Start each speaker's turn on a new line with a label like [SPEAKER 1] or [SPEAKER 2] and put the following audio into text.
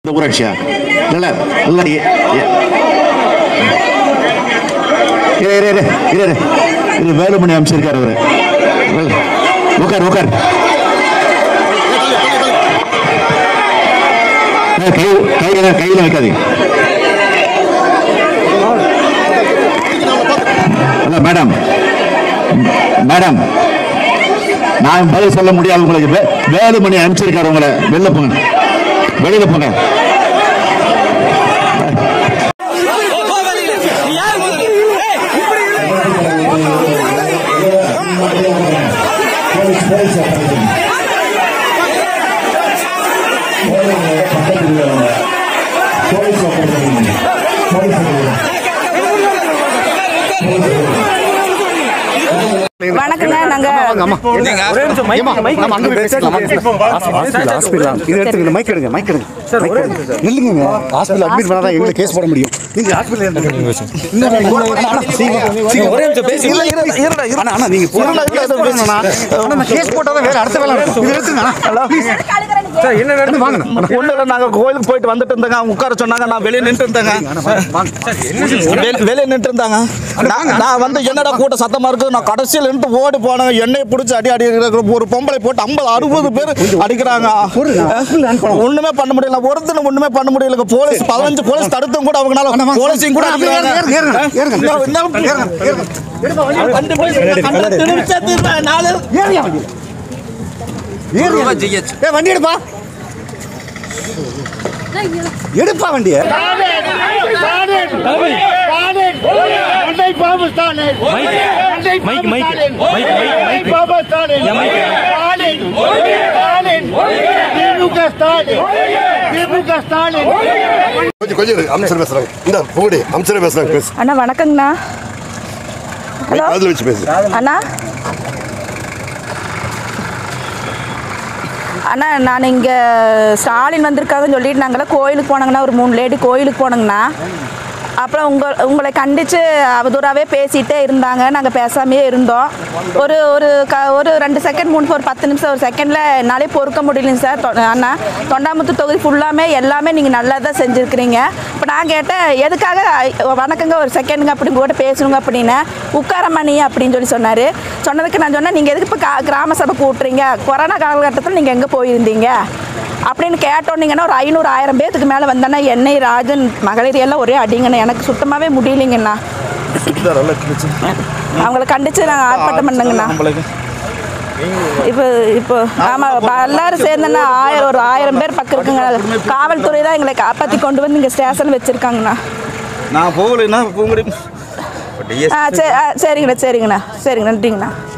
[SPEAKER 1] இந்த ஊராட்சியா இல்லை இல்லை இரு இரு இரு இரு இரு இது வேலுமணி அமைச்சிருக்காரு அவரு வேலு. உட்கார் உட்கார் ஏய், கை கையில கையில வைக்காதீங்க ஹலோ மேடம் மேடம் நான் பதில் சொல்ல முடியாது உங்களுக்கு வே- வேலுமணி அனுப்பிச்சிருக்காரு உங்களை வெளில போங்க வெளியில போங்க
[SPEAKER 2] வணக்கங்க நாங்க
[SPEAKER 3] இது எடுத்துங்க மைக் எடுங்க மைக் எடுங்க மைக் எடுங்க இல்லைங்க ஹாஸ்பிட்டல் அட்மிட் பண்ணாதான் எங்களுக்கு கேஸ் போட முடியும் நீங்க ஹாஸ்பிட்டல் ஒரே நிமிஷம் பேசி இல்ல இருடா இருடா அண்ணா நீங்க போறீங்க அண்ணா கேஸ் போட்டாதான் வேற அடுத்த வேலை நடக்கும். இது எடுத்துங்க அண்ணா சார் என்ன நடந்து வாங்க
[SPEAKER 4] ஒண்ணு இல்ல நாங்க கோயிலுக்கு போயிட்டு வந்துட்டு இருந்தாங்க அவங்க உட்கார சொன்னாங்க நான் வெளியே நின்று இருந்தேங்க வெளி- வெளியே நின்று இருந்தாங்க நான் நான் வந்து என்னடா கூட்டம் சத்தமா இருக்கு நான் கடைசியில் நின்று ஓடி போனேன் எண்ணெயை பிடிச்சி அடி அடி அடிக்கிற ஒரு பொம்பளை போட்டு ஐம்பது அறுபது பேர் அடிக்கிறாங்க ஒண்ணுமே பண்ண முடியல ஒருத்தனை ஒண்ணுமே பண்ண முடியல போலீஸ் பதினஞ்சு போலீஸ் தடுத்தும் கூட அவங்களால போலீஸையும் கூட அடிக்கிறாங்க. இன்னும் இன்னும் கண்டு போய் கண்டு நிமிஷத்து நாலு
[SPEAKER 3] ஏ வண்டி எடுப்பா எடுப்பா வண்டியை
[SPEAKER 5] கொஞ்சம் கொஞ்சம் இரு. அமைச்சர் பேசுறாங்க இந்த போடி அமைச்சர் பேசுறாங்க பேசு
[SPEAKER 2] அண்ணா வணக்கங்கண்ணா ஹலோ
[SPEAKER 5] காதுல வச்சு பேசு
[SPEAKER 2] அண்ணா அண்ணா நான் இங்கே ஸ்டாலின் வந்திருக்காங்கன்னு சொல்லிட்டு நாங்களாம் கோயிலுக்கு போனாங்கண்ணா ஒரு மூணு லேடி கோயிலுக்கு போனோங்கண்ணா அப்புறம் உங்கள் உங்களை கண்டித்து அவதூறாகவே பேசிகிட்டே இருந்தாங்க நாங்கள் பேசாமையே இருந்தோம் ஒரு ஒரு க ஒரு ரெண்டு செகண்ட் மூணு ஒரு பத்து நிமிஷம் ஒரு செகண்டில் என்னாலே பொறுக்க முடியலைங்க சார் தொ- அண்ணா தொண்டாமுத்தூர் தொகுதி ஃபுல்லாமே எல்லாமே நீங்கள் நல்லா தான் செஞ்சுருக்கிறீங்க இப்போ நான் கேட்டேன் எதுக்காக ஐ- வணக்கங்க ஒரு செகண்டுங்க அப்படி கூட பேசணுங்க அப்படின்னு உட்காரமணி அப்படின்னு சொல்லி சொன்னார் சொன்னதுக்கு நான் சொன்னேன் நீங்கள் எதுக்கு இப்போ கா கிராம சபை கூட்டுறீங்க கொரோனா காலகட்டத்தில் நீங்கள் எங்கே போயிருந்தீங்க அப்படின்னு கேட்டோன்னீங்கன்னா ஒரு ஐநூறு ஆயிரம் பேத்துக்கு மேலே வந்தேன்னா என்னை ராஜன் மகளிர் எல்லாம் ஒரே அடிங்கண்ணா எனக்கு சுத்தமாகவே முடியலைங்கண்ணா அவங்கள கண்டித்து நாங்கள் ஆர்ப்பாட்டம் பண்ணுங்கண்ணா இப்போ இப்போ ஆமாம் எல்லாரும் சேர்ந்தேன்னா ஆயிரம் ஒரு ஆயிரம் பேர் பக்கம் இருக்குங்க காவல்துறை தான் எங்களை காப்பாற்றி கொண்டு வந்து இங்கே ஸ்டேஷன் வச்சுருக்காங்கண்ணா
[SPEAKER 4] நான் போகலைன்னா போக முடியும்
[SPEAKER 2] ஆ சரி ஆ சரிங்கண்ணா சரிங்கண்ணா சரிங்க நன்றிங்கண்ணா